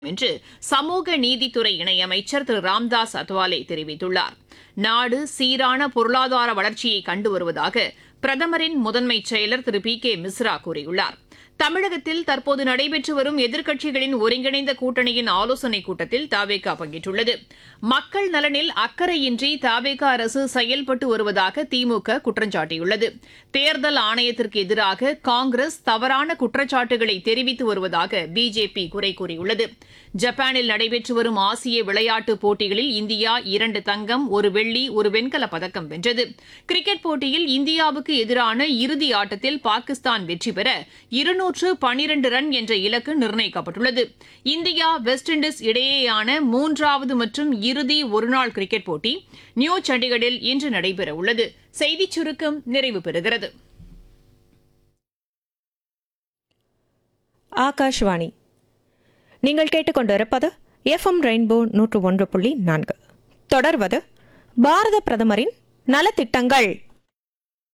என்று சமூக நீதித்துறை இணையமைச்சர் திரு ராம்தாஸ் அத்வாலே தெரிவித்துள்ளார் நாடு சீரான பொருளாதார வளர்ச்சியை கண்டு வருவதாக பிரதமரின் முதன்மை செயலர் திரு பி கே மிஸ்ரா கூறியுள்ளார் தமிழகத்தில் தற்போது நடைபெற்று வரும் எதிர்க்கட்சிகளின் ஒருங்கிணைந்த கூட்டணியின் ஆலோசனைக் கூட்டத்தில் தாவேகா பங்கேற்றுள்ளது மக்கள் நலனில் அக்கறையின்றி தாவேகா அரசு செயல்பட்டு வருவதாக திமுக குற்றம் சாட்டியுள்ளது தேர்தல் ஆணையத்திற்கு எதிராக காங்கிரஸ் தவறான குற்றச்சாட்டுகளை தெரிவித்து வருவதாக பிஜேபி குறை கூறியுள்ளது ஜப்பானில் நடைபெற்று வரும் ஆசிய விளையாட்டுப் போட்டிகளில் இந்தியா இரண்டு தங்கம் ஒரு வெள்ளி ஒரு வெண்கலப் பதக்கம் வென்றது கிரிக்கெட் போட்டியில் இந்தியாவுக்கு எதிரான இறுதி ஆட்டத்தில் பாகிஸ்தான் வெற்றி பெற இருநூற்று பனிரண்டு ரன் என்ற இலக்கு நிர்ணயிக்கப்பட்டுள்ளது இந்தியா வெஸ்ட் இண்டீஸ் இடையேயான மூன்றாவது மற்றும் இறுதி ஒருநாள் கிரிக்கெட் போட்டி நியூ சண்டிகரில் இன்று நடைபெறவுள்ளது செய்திச் சுருக்கம் நிறைவு பெறுகிறது ஆகாஷ்வாணி நீங்கள் கேட்டுக்கொண்டிருப்பது எஃப்எம் ரெயின்போ நூற்று ஒன்று புள்ளி நான்கு தொடர்வது பாரத பிரதமரின் நலத்திட்டங்கள்